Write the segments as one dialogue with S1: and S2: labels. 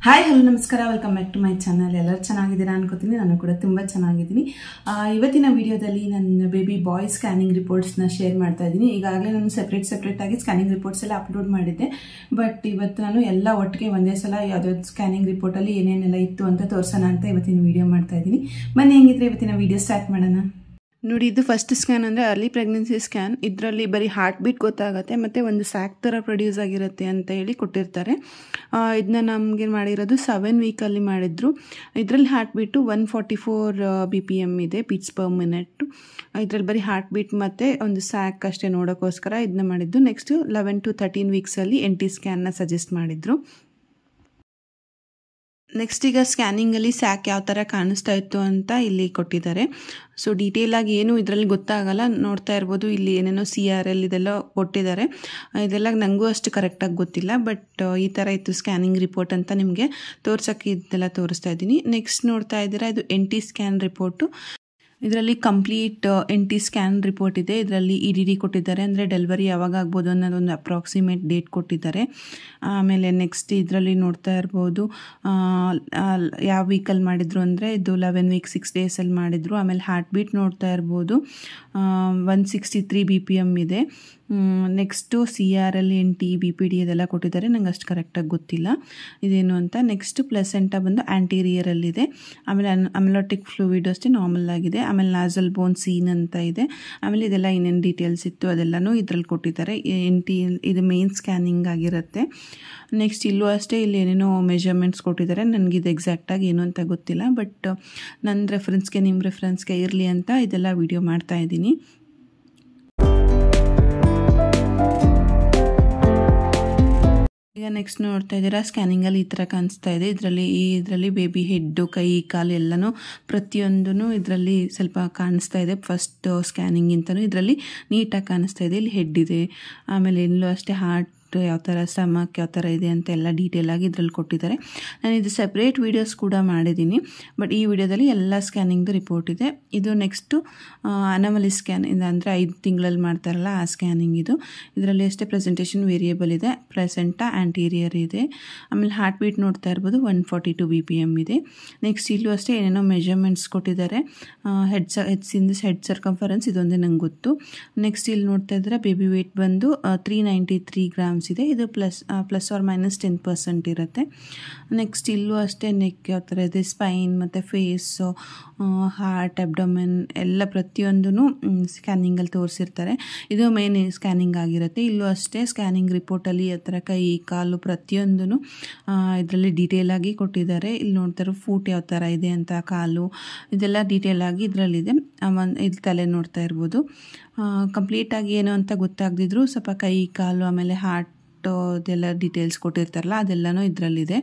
S1: hi hello ನಮಸ್ಕಾರ welcome back to my channel ಎಲ್ಲರೂ ಚೆನ್ನಾಗಿದ್ದೀರಾ ಅನ್ಕೋತೀನಿ ನಾನು ಕೂಡ ತುಂಬ ಚೆನ್ನಾಗಿದ್ದೀನಿ ಆ, ಇವತ್ತಿನ ವಿಡಿಯೋದಲ್ಲಿ ನನ್ನ ಬೇಬಿ ಬಾಯ್ ಸ್ಕ್ಯಾನಿಂಗ್ ರಿಪೋರ್ಟ್ಸ್ನ ಶೇರ್ ಮಾಡ್ತಾ ಇದ್ದೀನಿ ಈಗಾಗಲೇ ನಾನು ಸೆಪ್ರೇಟ್ ಸೆಪ್ರೇಟ್ ಆಗಿ ಸ್ಕ್ಯಾನಿಂಗ್ ರಿಪೋರ್ಟ್ಸ್ ಎಲ್ಲ ಅಪ್ಲೋಡ್ ಮಾಡಿದ್ದೆ ಬಟ್ ಇವತ್ತು ನಾನು ಎಲ್ಲ ಒಟ್ಟಿಗೆ ಒಂದೇ ಸಲ ಯಾವುದಾದ್ರು ಸ್ಕ್ಯಾನಿಂಗ್ ರಿಪೋರ್ಟಲ್ಲಿ ಏನೇನೆಲ್ಲ ಇತ್ತು ಅಂತ ತೋರಿಸೋಣ ಅಂತ ಇವತ್ತಿನ ವಿಡಿಯೋ ಮಾಡ್ತಾ ಇದ್ದೀನಿ ಬನ್ನಿ ಹೆಂಗಿದ್ರೆ ಇವತ್ತಿನ ವಿಡಿಯೋ ಸ್ಟಾರ್ಟ್ ಮಾಡೋಣ ನೋಡಿ ಇದು ಫಸ್ಟ್ ಸ್ಕ್ಯಾನ್ ಅಂದರೆ ಅರ್ಲಿ ಪ್ರೆಗ್ನೆನ್ಸಿ ಸ್ಕ್ಯಾನ್ ಇದರಲ್ಲಿ ಬರೀ ಹಾರ್ಟ್ ಬೀಟ್ ಗೊತ್ತಾಗುತ್ತೆ ಮತ್ತು ಒಂದು ಸ್ಯಾಕ್ ಥರ ಪ್ರೊಡ್ಯೂಸ್ ಆಗಿರುತ್ತೆ ಅಂತ ಹೇಳಿ ಕೊಟ್ಟಿರ್ತಾರೆ ಇದನ್ನ ನಮಗೆ ಮಾಡಿರೋದು ಸೆವೆನ್ ವೀಕಲ್ಲಿ ಮಾಡಿದ್ರು ಇದರಲ್ಲಿ heart beat one forty four B P M ಇದೆ ಬೀಟ್ಸ್ ಪರ್ ಮಿನಿಟ್ ಇದರಲ್ಲಿ ಬರೀ ಹಾರ್ಟ್ ಬೀಟ್ ಮತ್ತು ಒಂದು ಸ್ಯಾಕ್ ಅಷ್ಟೇ ನೋಡೋಕ್ಕೋಸ್ಕರ ಇದನ್ನ ಮಾಡಿದ್ದು ನೆಕ್ಸ್ಟು ಲೆವೆನ್ ಟು ತರ್ಟೀನ್ ವೀಕ್ಸಲ್ಲಿ ಎನ್ ಟಿ ಸ್ಕ್ಯಾನ್ನ ಸಜೆಸ್ಟ್ ಮಾಡಿದರು ನೆಕ್ಸ್ಟ್ ಈಗ ಸ್ಕ್ಯಾನಿಂಗಲ್ಲಿ ಸ್ಯಾಕ್ ಯಾವ ಥರ ಕಾಣಿಸ್ತಾ ಇತ್ತು ಅಂತ ಇಲ್ಲಿ ಕೊಟ್ಟಿದ್ದಾರೆ ಸೊ ಡೀಟೇಲಾಗಿ ಏನು ಇದರಲ್ಲಿ ಗೊತ್ತಾಗಲ್ಲ ನೋಡ್ತಾ ಇರ್ಬೋದು ಇಲ್ಲಿ ಏನೇನೋ ಸಿ ಆರ್ ಎಲ್ ಇದೆಲ್ಲ ಕೊಟ್ಟಿದ್ದಾರೆ ಇದೆಲ್ಲ ನನಗೂ ಅಷ್ಟು ಕರೆಕ್ಟಾಗಿ ಗೊತ್ತಿಲ್ಲ ಬಟ್ ಈ ಥರ ಇತ್ತು ಸ್ಕ್ಯಾನಿಂಗ್ ರಿಪೋರ್ಟ್ ಅಂತ ನಿಮಗೆ ತೋರ್ಸೋಕ್ಕೆ ಇದೆಲ್ಲ ತೋರಿಸ್ತಾ ಇದ್ದೀನಿ ನೆಕ್ಸ್ಟ್ ನೋಡ್ತಾ ಇದ್ದೀರಾ ಇದು ಎನ್ ಟಿ ಸ್ಕ್ಯಾನ್ ರಿಪೋರ್ಟು ಇದರಲ್ಲಿ complete N T scan report ಇದೆ ಇದರಲ್ಲಿ ಇ ಡಿ ಡಿ ಕೊಟ್ಟಿದ್ದಾರೆ ಅಂದರೆ ಡೆಲಿವರಿ ಯಾವಾಗ ಆಗ್ಬೋದು ಅನ್ನೋದೊಂದು ಅಪ್ರಾಕ್ಸಿಮೇಟ್ ಡೇಟ್ ಕೊಟ್ಟಿದ್ದಾರೆ ಆಮೇಲೆ ನೆಕ್ಸ್ಟ್ ಇದರಲ್ಲಿ ನೋಡ್ತಾ ಇರ್ಬೋದು ಆ, ಆ, ಯಾವ ವೀಕಲ್ಲಿ ಮಾಡಿದ್ರು ಅಂದರೆ ಇದು ಲೆವೆನ್ ವೀಕ್ ಸಿಕ್ಸ್ ಡೇಸಲ್ಲಿ ಮಾಡಿದ್ರು ಆಮೇಲೆ ಹಾರ್ಟ್ ಬೀಟ್ ನೋಡ್ತಾ ಇರ್ಬೋದು one sixty three B P M ಇದೆ next C R L N T B P D ಅದೆಲ್ಲ ಕೊಟ್ಟಿದ್ದಾರೆ ನಂಗೆ ಅಷ್ಟು ಕರೆಕ್ಟಾಗಿ ಗೊತ್ತಿಲ್ಲ ಇದೇನು ಅಂತ ನೆಕ್ಸ್ಟ್ ಪ್ಲೆಸೆಂಟ ಬಂದು ಆ್ಯಂಟೀರಿಯರಲ್ಲಿದೆ ಆಮೇಲೆ ಅನ್ ಅಮ್ಲೋಟಿಕ್ ಫ್ಲೂಯಿಡ್ ಅಷ್ಟೇ ನಾರ್ಮಲ್ ಆಗಿದೆ ಆಮೇಲೆ ನಾಸಲ್ ಬೋನ್ ಸೀನ್ ಅಂತ ಇದೆ ಆಮೇಲೆ ಇದೆಲ್ಲ ಏನೇನು ಡೀಟೇಲ್ಸ್ ಇತ್ತು ಅದೆಲ್ಲನೂ ಇದ್ರಲ್ಲಿ ಕೊಟ್ಟಿದ್ದಾರೆ ಎನ್ ಟಿ ಇದು ಮೇನ್ ಸ್ಕ್ಯಾನಿಂಗ್ ಆಗಿರುತ್ತೆ ನೆಕ್ಸ್ಟ್ ಇಲ್ಲೂ ಅಷ್ಟೇ ಇಲ್ಲಿ ಏನೇನೋ ಮೆಜರ್ಮೆಂಟ್ಸ್ ಕೊಟ್ಟಿದ್ದಾರೆ ನನಗೆ ಇದು ಎಕ್ಸಾಕ್ಟಾಗಿ ಏನು ಅಂತ ಗೊತ್ತಿಲ್ಲ ಬಟ್ ನನ್ನ ರೆಫರೆನ್ಸ್ಗೆ ನಿಮ್ಮ ರೆಫರೆನ್ಸ್ಗೆ ಇರಲಿ ಅಂತ ಇದೆಲ್ಲ ವಿಡಿಯೋ ಮಾಡ್ತಾ ಇದ್ದೀನಿ ಈಗ ನೆಕ್ಸ್ಟ್ ನೋಡ್ತಾ ಇದ್ದೀರಾ ಸ್ಕ್ಯಾನಿಂಗಲ್ಲಿ ಈ ಥರ ಕಾಣಿಸ್ತಾ ಇದೆ ಇದರಲ್ಲಿ ಈ ಇದರಲ್ಲಿ ಬೇಬಿ ಹೆಡ್ಡು ಕೈ ಕಾಲು ಎಲ್ಲನೂ ಪ್ರತಿಯೊಂದೂ ಇದರಲ್ಲಿ ಸ್ವಲ್ಪ ಕಾಣಿಸ್ತಾ ಇದೆ ಫಸ್ಟ್ ಸ್ಕ್ಯಾನಿಂಗಿಂತನೂ ಇದರಲ್ಲಿ ನೀಟಾಗಿ ಕಾಣಿಸ್ತಾ ಇದೆ ಇಲ್ಲಿ ಹೆಡ್ ಇದೆ ಆಮೇಲೆ ಎಲ್ಲೂ ಅಷ್ಟೇ ಹಾರ್ಟ್ ಯಾವ ಥರ ಸ್ಟಮಕ್ ಯಾವ ಥರ ಇದೆ ಅಂತ ಎಲ್ಲ ಡೀಟೇಲಾಗಿ ಇದರಲ್ಲಿ ಕೊಟ್ಟಿದ್ದಾರೆ ನಾನು ಇದು ಸೆಪ್ರೇಟ್ ವೀಡಿಯೋಸ್ ಕೂಡ ಮಾಡಿದ್ದೀನಿ ಬಟ್ ಈ ವಿಡಿಯೋದಲ್ಲಿ ಎಲ್ಲ ಸ್ಕ್ಯಾನಿಂಗ್ದು ರಿಪೋರ್ಟ್ ಇದೆ ಇದು ನೆಕ್ಸ್ಟು ಅನಮಲಿ ಸ್ಕ್ಯಾನ್ ಇದು ಅಂದರೆ ಐದು ತಿಂಗಳಲ್ಲಿ ಮಾಡ್ತಾರಲ್ಲ ಆ ಸ್ಕ್ಯಾನಿಂಗ್ ಇದು ಇದರಲ್ಲಿ ಅಷ್ಟೇ ಪ್ರೆಸೆಂಟೇಷನ್ ವೇರಿಯೇಬಲ್ ಇದೆ ಪ್ರೆಸೆಂಟ ಆ್ಯಂಟೀರಿಯರ್ ಇದೆ ಆಮೇಲೆ ಹಾರ್ಟ್ ಬೀಟ್ ನೋಡ್ತಾ ಇರ್ಬೋದು one forty two B P M ಇದೆ ನೆಕ್ಸ್ಟ್ ಇಲ್ಲೂ ಅಷ್ಟೇ ಏನೇನೋ ಮೆಜರ್ಮೆಂಟ್ಸ್ ಕೊಟ್ಟಿದ್ದಾರೆ ಹೆಡ್ ಸ heads in this head circumference ಇದೊಂದೇ ನಂಗೆ ಗೊತ್ತು ನೆಕ್ಸ್ಟ್ ಇಲ್ಲಿ ನೋಡ್ತಾ ಇದ್ರೆ ಬೇಬಿ ವೇಟ್ ಬಂದು ತ್ರೀ ನೈಂಟಿ ತ್ರೀ ಗ್ರಾಮ್ಸ್ ಇದೆ ಇದು plus plus or minus ten percent ಇರುತ್ತೆ ನೆಕ್ಸ್ಟ್ ಇಲ್ಲೂ ಅಷ್ಟೇ ನೆಕ್ ಯಾವ ಥರ ಇದೆ ಸ್ಪೈನ್ ಮತ್ತು ಫೇಸು ಹಾರ್ಟ್ ಅಬ್ಡೊಮೆನ್ ಎಲ್ಲ ಪ್ರತಿಯೊಂದೂ ಸ್ಕ್ಯಾನಿಂಗಲ್ಲಿ ತೋರಿಸಿರ್ತಾರೆ ಇದು ಮೇನ್ ಸ್ಕ್ಯಾನಿಂಗ್ ಆಗಿರುತ್ತೆ ಇಲ್ಲೂ ಅಷ್ಟೇ ಸ್ಕ್ಯಾನಿಂಗ್ ರಿಪೋರ್ಟಲ್ಲಿ ಆ ಥರ ಕೈ ಕಾಲು ಪ್ರತಿಯೊಂದೂ ಇದರಲ್ಲಿ ಡೀಟೇಲಾಗಿ ಕೊಟ್ಟಿದ್ದಾರೆ ಇಲ್ಲಿ ನೋಡ್ತಾರೆ ಫೂಟ್ ಯಾವ ಥರ ಇದೆ ಅಂತ ಕಾಲು ಇದೆಲ್ಲ ಡೀಟೇಲಾಗಿ ಇದರಲ್ಲಿದೆ ಒಂದು ಇಲ್ಲಿ ತಲೆ ನೋಡ್ತಾ ಇರ್ಬೋದು ಕಂಪ್ಲೀಟಾಗಿ ಏನು ಅಂತ ಗೊತ್ತಾಗದಿದ್ರು ಸ್ವಲ್ಪ ಕೈ ಕಾಲು ಆಮೇಲೆ ಹಾರ್ಟ್ ಅದೆಲ್ಲ ಡೀಟೇಲ್ಸ್ ಕೊಟ್ಟಿರ್ತಾರಲ್ಲ ಅದೆಲ್ಲನೂ ಇದರಲ್ಲಿದೆ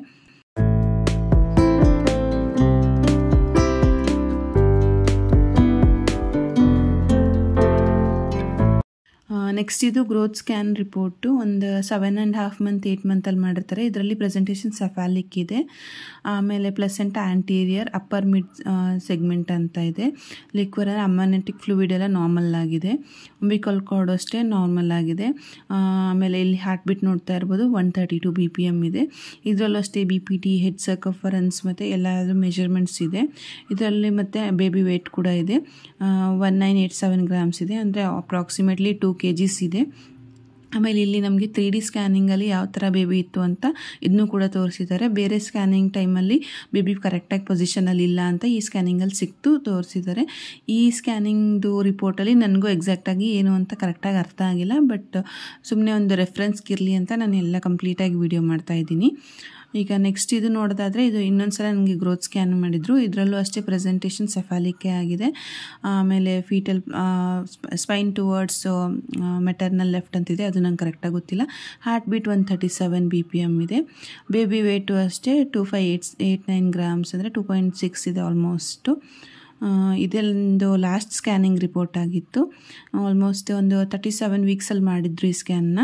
S1: ನೆಕ್ಸ್ಟ್ ಇದು ಗ್ರೋತ್ ಸ್ಕ್ಯಾನ್ ರಿಪೋರ್ಟು ಒಂದು seven and half month eight ಮಂತಲ್ಲಿ ಮಾಡಿರ್ತಾರೆ ಇದರಲ್ಲಿ ಪ್ರೆಸೆಂಟೇಷನ್ ಸಫಾಲಿಕ್ ಇದೆ ಆಮೇಲೆ placenta anterior upper mid segment ಅಂತ ಇದೆ ಲಿಕ್ವರ್ ಅಮ್ಮನೆಟಿಕ್ ಫ್ಲೂಯಿಡ್ ಎಲ್ಲ ನಾರ್ಮಲ್ ಆಗಿದೆ ಅಂಬಿಕಲ್ ಕಾರ್ಡ್ ಅಷ್ಟೇ ನಾರ್ಮಲ್ ಆಗಿದೆ ಆಮೇಲೆ ಇಲ್ಲಿ ಹಾರ್ಟ್ ಬಿಟ್ ನೋಡ್ತಾ ಇರ್ಬೋದು one thirty two B P M ಇದೆ ಇದರಲ್ಲೂ ಅಷ್ಟೇ B P T head circumference ಮತ್ತು ಎಲ್ಲಾದರೂ ಮೆಜರ್ಮೆಂಟ್ಸ್ ಇದೆ ಇದರಲ್ಲಿ ಮತ್ತು ಬೇಬಿ ವೇಟ್ ಕೂಡ ಇದೆ one nine eight seven grams ಇದೆ ಅಂದರೆ ಅಪ್ರಾಕ್ಸಿಮೇಟ್ಲಿ ಟೂ ಕೆ ಜಿಸ್ ಇದೆ ಆಮೇಲೆ ಇಲ್ಲಿ ನಮಗೆ ತ್ರೀ ಡಿ ಸ್ಕ್ಯಾನಿಂಗಲ್ಲಿ ಯಾವ ಥರ ಬೇಬಿ ಇತ್ತು ಅಂತ ಇದನ್ನು ಕೂಡ ತೋರಿಸಿದ್ದಾರೆ ಬೇರೆ ಸ್ಕ್ಯಾನಿಂಗ್ ಟೈಮಲ್ಲಿ ಬೇಬಿ ಕರೆಕ್ಟಾಗಿ ಪೊಸಿಷನಲ್ಲಿ ಇಲ್ಲ ಅಂತ ಈ ಸ್ಕ್ಯಾನಿಂಗಲ್ಲಿ ಸಿಕ್ತು ತೋರಿಸಿದ್ದಾರೆ ಈ ಸ್ಕ್ಯಾನಿಂಗ್ದು ರಿಪೋರ್ಟಲ್ಲಿ ನನಗೂ ಎಕ್ಸಾಕ್ಟಾಗಿ ಏನು ಅಂತ ಕರೆಕ್ಟಾಗಿ ಅರ್ಥ ಆಗಿಲ್ಲ ಬಟ್ ಸುಮ್ಮನೆ ಒಂದು ರೆಫರೆನ್ಸ್ಗೆ ಇರಲಿ ಅಂತ ನಾನು ಎಲ್ಲ ಕಂಪ್ಲೀಟಾಗಿ ವಿಡಿಯೋ ಮಾಡ್ತಾ ಇದ್ದೀನಿ ಈಗ ನೆಕ್ಸ್ಟ್ ಇದು ನೋಡೋದಾದರೆ ಇದು ಇನ್ನೊಂದು ಸಲ ನನಗೆ ಗ್ರೋತ್ ಸ್ಕ್ಯಾನ್ ಮಾಡಿದರು ಇದರಲ್ಲೂ ಅಷ್ಟೇ ಪ್ರೆಸೆಂಟೇಷನ್ ಸೆಫಾಲಿಕ್ಕೆ ಆಗಿದೆ ಆಮೇಲೆ foetal spine towards maternal left ಅಂತಿದೆ ಅದು ನಂಗೆ ಕರೆಕ್ಟಾಗಿ ಗೊತ್ತಿಲ್ಲ heart beat one thirty seven B P M ಇದೆ ಬೇಬಿ ವೇಟು ಅಷ್ಟೇ two five eight eight nine grams ಅಂದರೆ ಟು ಪಾಯಿಂಟ್ ಸಿಕ್ಸ್ ಇದೆ ಆಲ್ಮೋಸ್ಟು ಇದೊಂದು ಲಾಸ್ಟ್ ಸ್ಕ್ಯಾನಿಂಗ್ ರಿಪೋರ್ಟ್ ಆಗಿತ್ತು ಆಲ್ಮೋಸ್ಟ್ ಒಂದು ತರ್ಟಿ ಸೆವೆನ್ ವೀಕ್ಸಲ್ಲಿ ಮಾಡಿದ್ರು ಈ ಸ್ಕ್ಯಾನ್ನ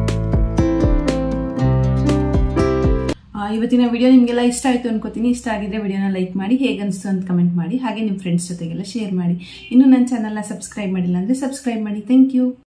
S1: ಇವತ್ತಿನ ವಿಡಿಯೋ ನಿಮಗೆಲ್ಲ ಇಷ್ಟ ಆಯಿತು ಅನ್ಕೋತೀನಿ ಇಷ್ಟ ಆಗಿದ್ರೆ ವಿಡಿಯೋನ ಲೈಕ್ ಮಾಡಿ ಹೇಗೆ ಅನಿಸ್ತು ಅಂತ ಕಮೆಂಟ್ ಮಾಡಿ ಹಾಗೆ ನಿಮ್ಮ ಫ್ರೆಂಡ್ಸ್ ಜೊತೆಗೆಲ್ಲ ಶೇರ್ ಮಾಡಿ ಇನ್ನೂ ನನ್ನ ಚಾನಲ್ನ ಸಬ್ಸ್ಕ್ರೈಬ್ ಮಾಡಿಲ್ಲ ಅಂದರೆ ಸಬ್ಸ್ಕ್ರೈಬ್ ಮಾಡಿ ಥ್ಯಾಂಕ್ ಯು